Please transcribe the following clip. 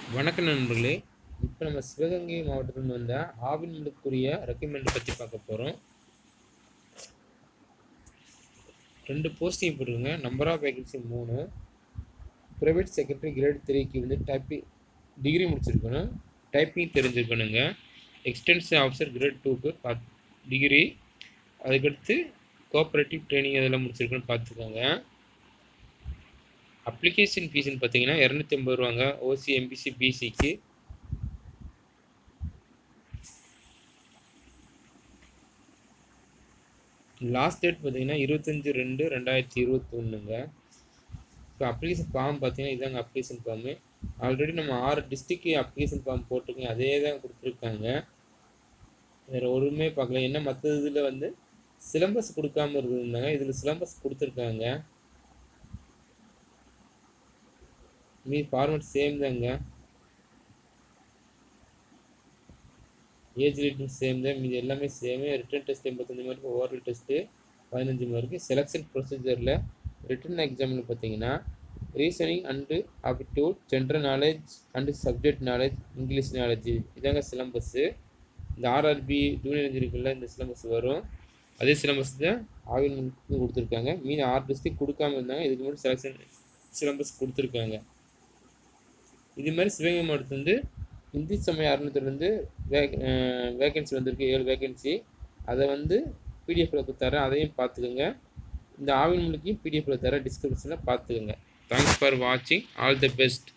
வணக்கம் நண்பர்களே இப்போ நம்ம சிவகங்கை மாவட்டத்தில் வந்த ஆவின்களுக்குரிய ரெக்கமெண்ட் பற்றி பார்க்க போகிறோம் ரெண்டு போஸ்டிங் போட்டிருங்க நம்பர் ஆஃப் வேகன்சி மூணு ப்ரைவேட் செக்ரட்டரி கிரேட் த்ரீக்கு வந்து டைப்பிங் டிகிரி முடிச்சிருக்கணும் டைப்பிங் தெரிஞ்சிருக்கணுங்க எக்ஸ்டென்ஷன் ஆஃபீஸர் கிரேட் டூக்கு பாத் டிகிரி அதுக்கடுத்து கோஆப்ரேட்டிவ் ட்ரைனிங் அதெல்லாம் முடிச்சிருக்கணும்னு பார்த்துக்கோங்க அப்ளிகேஷன் ஃபீஸ்னு பார்த்தீங்கன்னா இரநூத்தி ஐம்பது ரூபாங்க ஓசி எம்பிசி பிசிக்கு லாஸ்ட் டேட் பார்த்தீங்கன்னா இருபத்தஞ்சி ரெண்டு ரெண்டாயிரத்தி இருபத்தொன்னுங்க இப்போ அப்ளிகேஷன் ஃபார்ம் பார்த்தீங்கன்னா இதாங்க அப்ளிகேஷன் ஃபார்மு ஆல்ரெடி நம்ம ஆறு டிஸ்ட்ரிக்கு அப்ளிகேஷன் ஃபார்ம் போட்டிருக்கோங்க அதே தான் கொடுத்துருக்காங்க வேறு ஒருமே பார்க்கல என்ன மற்ற இதில் வந்து சிலபஸ் கொடுக்காம இருந்திருந்தாங்க இதில் சிலபஸ் கொடுத்துருக்காங்க மீ ஃபார்மட் சேம் தாங்க ஏஜ் லிமிட்டும் சேம் தான் மீது எல்லாமே சேமு ரிட்டன் டெஸ்ட் எண்பத்தஞ்சு மார்க்கு ஓரல் டெஸ்ட்டு பதினஞ்சு மார்க்கு செலெக்ஷன் ப்ரொசீஜரில் ரிட்டன் எக்ஸாமில் பார்த்தீங்கன்னா reasoning and aptitude general knowledge and subject knowledge English knowledge இதாங்க சிலம்பஸ்ஸு இந்த ஆர்ஆர்பி ஜூனியர் இன்ஜினியரிங்கில் இந்த சிலபஸ் வரும் அதே சிலபஸ் தான் ஆவின் கொடுத்துருக்காங்க மீதி ஆறு டிஸ்ட்ரிக் கொடுக்காம இருந்தாங்க இதுக்கு முன்னாடி செலெக்ஷன் சிலபஸ் கொடுத்துருக்காங்க இது மாதிரி சிவகங்கை மாவட்டத்தில் வந்து இந்தி சமய அறநிலையத்துலேருந்து வே வேகன்சி வந்திருக்கு ஏழு வேகன்சி அதை வந்து பிடிஎஃப்பில் தரேன் அதையும் பார்த்துக்கோங்க இந்த ஆவின் மொழிக்கும் பிடிஎஃப்பில் தரேன் டிஸ்கிரிப்ஷனில் பார்த்துக்கோங்க தேங்க்ஸ் ஃபார் வாட்சிங் ஆல் தி பெஸ்ட்